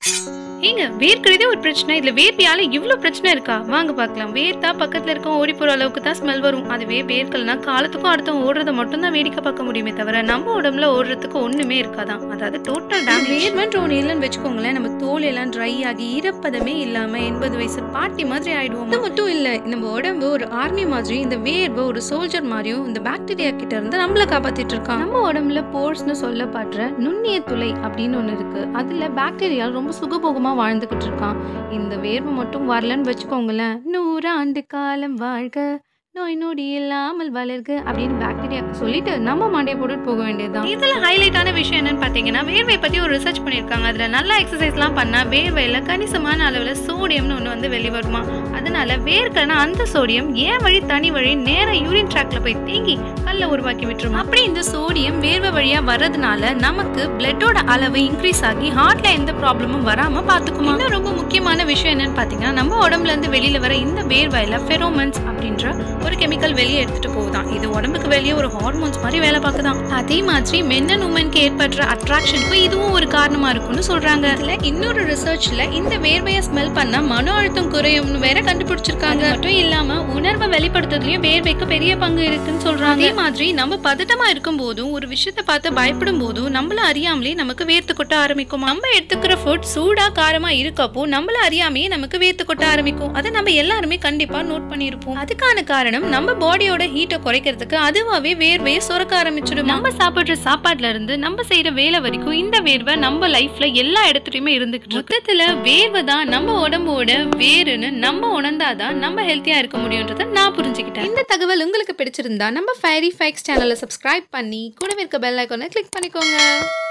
ஏங்க வேர்க்கிறதே ஒரு பிரச்சனை இதுல வேர்வையால இவ்ளோ பிரச்சனை இருக்கா வாங்க பார்க்கலாம் வேர்த்தா பக்கத்துல இருக்க ஓடி போற அளவுக்கு தான் ஸ்மெல் வரும் அதுவே வேர்க்கல்னா காலத்துக்கும் அடுத்தவங்க ஓடுறத மட்டும் தான் வேடிக்கை பார்க்க முடியுமே தவிர நம்ம உடம்புல ஓடுறதுக்கு ஒண்ணுமே இருக்காதான் அதாவது டோட்டல் டேமேஜ் வேர்மன்ற ஒன்று இல்லைன்னு வச்சுக்கோங்களேன் நம்ம தோல் எல்லாம் ட்ரை ஆகி ஈரப்பதமே இல்லாம எண்பது வயசு பாட்டி மாதிரி ஆயிடுவோம் அது மட்டும் இல்ல நம்ம உடம்பு ஒரு ஆர்மி மாதிரி இந்த வேர்வை ஒரு சோல்ஜர் மாதிரியும் இந்த பாக்டீரியா கிட்ட இருந்து நம்மள காப்பாத்திட்டு இருக்கான் நம்ம உடம்புல போர்ஸ்னு சொல்லப்படுற நுண்ணிய துளை அப்படின்னு ஒண்ணு இருக்கு அதுல பாக்டீரியா ரொம்ப சுகபோகமா வாழ்ந்துகிட்டு இருக்கான் இந்த வேர்வை மட்டும் வரலன்னு வச்சுக்கோங்களேன் நூறாண்டு காலம் வாழ்க நோய் நொடி இல்லாமல் வளர்க அப்படின்னு பாக்டீரியாக்கு சொல்லிட்டு நம்ம மண்டையை போட்டுட்டு போக வேண்டியதுதான் இதுல ஹைலைட்டான விஷயம் என்னன்னு பாத்தீங்கன்னா வேர்வை பத்தி ஒரு ரிசர்ச் பண்ணிருக்காங்க அதுல நல்லா எக்ஸசைஸ்லாம் பண்ணா வேர்வையில கணிசமான அளவுல சோடியம்னு ஒண்ணு வந்து வெளிவருமா அதனால வேர்க்கனா அந்த சோடியம் ஏன் வழி தனி வழி நேரா யூரின் ட்ராக்ல போய் தேங்கி கல்ல உருவாக்கி விட்டுரும் அப்படி இந்த சோடியம் வேர்வை வழியா வர்றதுனால நமக்கு பிளட்டோட அளவு இன்க்ரீஸ் ஆகி ஹார்ட்ல எந்த ப்ராப்ளமும் வராம பாத்துக்குமா இன்னும் ரொம்ப முக்கியமான விஷயம் என்னன்னு பாத்தீங்கன்னா நம்ம உடம்புல இருந்து வெளியில வர இந்த வேர்வையில ஃபெரோமன்ஸ் அப்படின்ற ஒரு கெமிக்கல் வெளியே எடுத்துட்டு போகுதாம் இது உடம்புக்கு வெளியே ஒரு ஹார்மோன்ஸ் மாதிரி வேலை பார்க்குதாம் அதே மாதிரி மென் அண்ட் உமனுக்கு ஏற்படுற அட்ராக்ஷனுக்கு இதுவும் ஒரு காரணமா இருக்கும்னு சொல்றாங்க இதுல இன்னொரு ரிசர்ச்ல இந்த வேர்வையை ஸ்மெல் பண்ணா மன அழுத்தம் குறையும்னு வேற கண்டுபிடிச்சிருக்காங்க அது மட்டும் இல்லாம உணர்வை வெளிப்படுத்துறதுலயும் வேர்வைக்கு பெரிய பங்கு இருக்குன்னு சொல்றாங்க அதே மாதிரி நம்ம பதட்டமா இருக்கும் போதும் ஒரு விஷயத்தை பார்த்து பயப்படும் போதும் நம்மள அறியாமலே நமக்கு வேர்த்து கொட்ட ஆரம்பிக்கும் நம்ம எடுத்துக்கிற ஃபுட் சூடா காரமா இருக்கப்போ நம்மள அறியாமையே நமக்கு வேர்த்து கொட்ட ஆரம்பிக்கும் அதை நம்ம எல்லாருமே கண்டிப்பா நோட் பண்ணியிருப்போம் அதுக்கான காரணம் நம்ம பாடியோட ஹீட்டை குறைக்கிறதுக்கு அதுவாவே வேர்வையை சுரக்க ஆரம்பிச்சிடும் நம்ம சாப்பிடுற சாப்பாடுல இருந்து நம்ம செய்யற வேலை வரைக்கும் இந்த வேர்வை நம்ம லைஃப்ல எல்லா இடத்துலயுமே இருந்துகிட்டு இருக்கு. மொத்தத்துல வேர்வை தான் நம்ம உடம்போட வேறுன்னு நம்ம உணர்ந்தாதான் நம்ம ஹெல்த்தியா இருக்க முடியுன்றத நான் புரிஞ்சுக்கிட்டேன் இந்த தகவல் உங்களுக்கு பிடிச்சிருந்தா நம்ம ஃபேரி ஃபேக்ஸ் சேனலை சப்ஸ்கிரைப் பண்ணி கூடவே இருக்க பெல் ஐக்கானை கிளிக் பண்ணிக்கோங்க